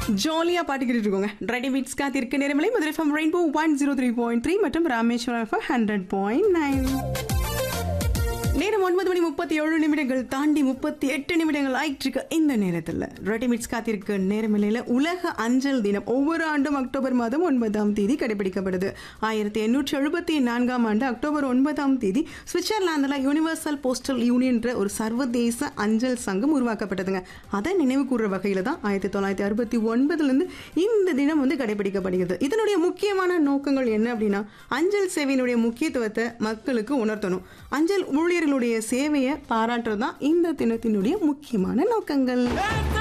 ஜாலியாக பாட்டுக்கிட்டு இருக்கோங்க ready beats காத்திருக்க நேரமலை Madurai FM rainbow one zero three point three மற்றும் Rameswaram FM hundred point nine நேரம் ஒன்பது மணி முப்பத்தி ஏழு நிமிடங்கள் தாண்டி முப்பத்தி எட்டு நிமிடங்கள் ஆயிட்டு இருக்க இந்த நேரத்தில் ரெடிமேட்ஸ் காத்திருக்க நேரமில்லையில் உலக அஞ்சல் தினம் ஒவ்வொரு ஆண்டும் அக்டோபர் மாதம் ஒன்பதாம் தேதி கடைபிடிக்கப்படுது ஆயிரத்தி எண்ணூற்றி எழுபத்தி நான்காம் ஆண்டு அக்டோபர் ஒன்பதாம் தேதி சுவிட்சர்லாந்தில் யூனிவர்சல் போஸ்டல் யூனியன்ற ஒரு சர்வதேச அஞ்சல் சங்கம் உருவாக்கப்பட்டதுங்க அதை நினைவு கூறுற வகையில் தான் ஆயிரத்தி தொள்ளாயிரத்தி அறுபத்தி ஒன்பதுலேருந்து இந்த தினம் வந்து கடைபிடிக்கப்படுகிறது இதனுடைய முக்கியமான நோக்கங்கள் என்ன அப்படின்னா அஞ்சல் சேவையினுடைய முக்கியத்துவத்தை மக்களுக்கு உணர்த்தணும் அஞ்சல் ஊழியர்களுடைய சேவையை பாராட்டுறது தான் இந்த தினத்தினுடைய முக்கியமான நோக்கங்கள்